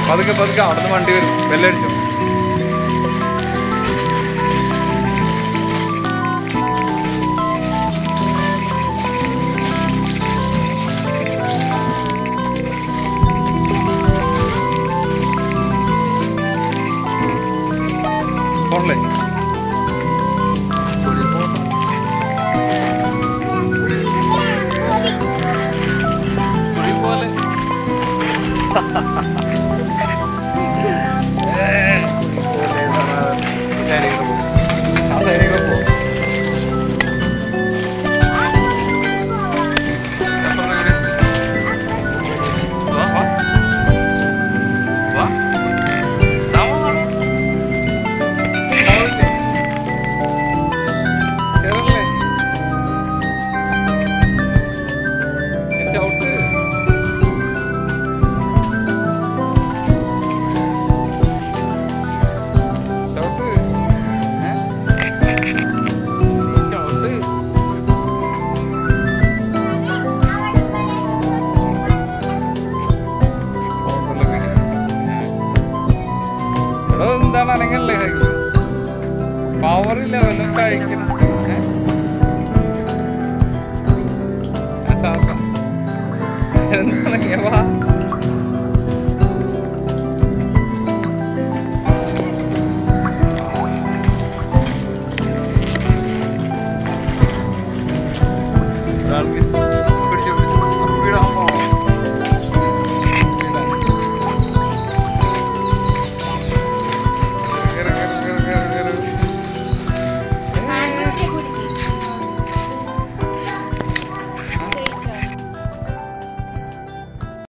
പതുക്കെ പതുക്കെ അവിടുന്ന് വണ്ടി വരും ബെല്ലടിച്ചു പോണല്ലേ കുഴി പോലെ ചവിട്ട് ചവിട്ട് ഏ? ചവിട്ട് എടോ എന്താണ് അനങ്ങല്ലേ പവറില്ല വല്ലതും കഴിക്കണം ഏ? ആ ശ്വാസം. എന്താണ് വാ ഒരാൾക്ക്